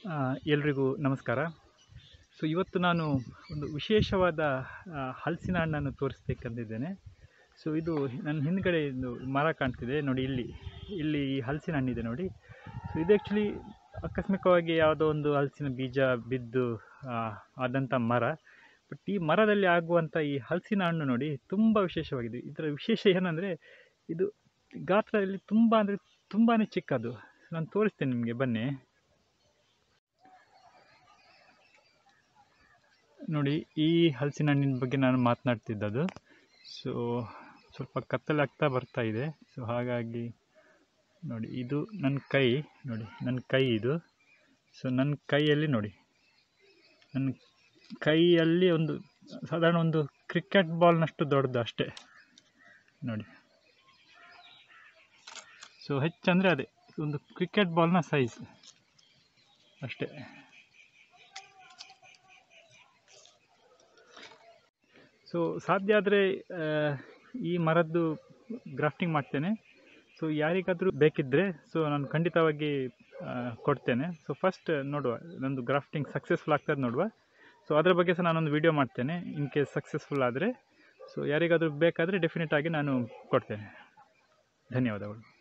ಆ, ಎಲ್ರಿಗೂ ನಮಸ್ಕಾರ ಸೊ ಇವತ್ತು ನಾನು ಒಂದು ವಿಶೇಷವಾದ ಆ, ಹಲಸಿನ ಹಣ್ಣನ್ನು ತೋರಿಸ್ಬೇಕಂದಿದ್ದೇನೆ ಸೊ ಇದು ನನ್ನ ಹಿಂದ್ಗಡೆ ಇದು ಮರ ಕಾಣ್ತಿದೆ ನೋಡಿ ಇಲ್ಲಿ ಇಲ್ಲಿ ಈ ಹಲಸಿನ ಹಣ್ಣಿದೆ ನೋಡಿ ಸೊ ಇದು ಆ್ಯಕ್ಚುಲಿ ಆಕಸ್ಮಿಕವಾಗಿ ಯಾವುದೋ ಒಂದು ಹಲಸಿನ ಬೀಜ ಬಿದ್ದು ಆ, ಆದಂಥ ಮರ ಬಟ್ ಈ ಮರದಲ್ಲಿ ಆಗುವಂಥ ಈ ಹಲಸಿನ ಹಣ್ಣು ನೋಡಿ ತುಂಬ ವಿಶೇಷವಾಗಿದೆ ಇದರ ವಿಶೇಷ ಏನಂದರೆ ಇದು ಗಾತ್ರದಲ್ಲಿ ತುಂಬ ಅಂದರೆ ತುಂಬಾ ಚಿಕ್ಕದು ನಾನು ತೋರಿಸ್ತೇನೆ ನಿಮಗೆ ಬನ್ನಿ ನೋಡಿ ಈ ಹಲಸಿನ ಹಣ್ಣಿನ ಬಗ್ಗೆ ನಾನು ಮಾತನಾಡ್ತಿದ್ದದು ಸೊ ಸ್ವಲ್ಪ ಕತ್ತಲಾಗ್ತಾ ಬರ್ತಾ ಇದೆ ಸೊ ಹಾಗಾಗಿ ನೋಡಿ ಇದು ನನ್ನ ಕೈ ನೋಡಿ ನನ್ನ ಕೈ ಇದು ಸೊ ನನ್ನ ಕೈಯಲ್ಲಿ ನೋಡಿ ನನ್ನ ಕೈಯಲ್ಲಿ ಒಂದು ಸಾಧಾರಣ ಒಂದು ಕ್ರಿಕೆಟ್ ಬಾಲ್ನಷ್ಟು ದೊಡ್ಡದು ಅಷ್ಟೇ ನೋಡಿ ಸೊ ಹೆಚ್ಚಂದರೆ ಅದೇ ಒಂದು ಕ್ರಿಕೆಟ್ ಬಾಲ್ನ ಸೈಜ್ ಅಷ್ಟೇ ಸೊ ಸಾಧ್ಯ ಆದರೆ ಈ ಮರದ್ದು ಗ್ರಾಫ್ಟಿಂಗ್ ಮಾಡ್ತೇನೆ ಸೊ ಯಾರಿಗಾದರೂ ಬೇಕಿದ್ದರೆ ಸೊ ನಾನು ಖಂಡಿತವಾಗಿ ಆ, ಕೊಡ್ತೇನೆ ಸೊ ಫಸ್ಟ್ ನೋಡುವ ನಂದು ಗ್ರಾಫ್ಟಿಂಗ್ ಸಕ್ಸಸ್ಫುಲ್ ಆಗ್ತದೆ ನೋಡುವ ಸೊ ಅದರ ಬಗ್ಗೆ ಸಹ ನಾನೊಂದು ವಿಡಿಯೋ ಮಾಡ್ತೇನೆ ಇನ್ ಕೇಸ್ ಸಕ್ಸಸ್ಫುಲ್ ಆದರೆ ಸೊ ಯಾರಿಗಾದರೂ ಬೇಕಾದರೆ ಡೆಫಿನೆಟ್ ಆಗಿ ನಾನು ಕೊಡ್ತೇನೆ ಧನ್ಯವಾದಗಳು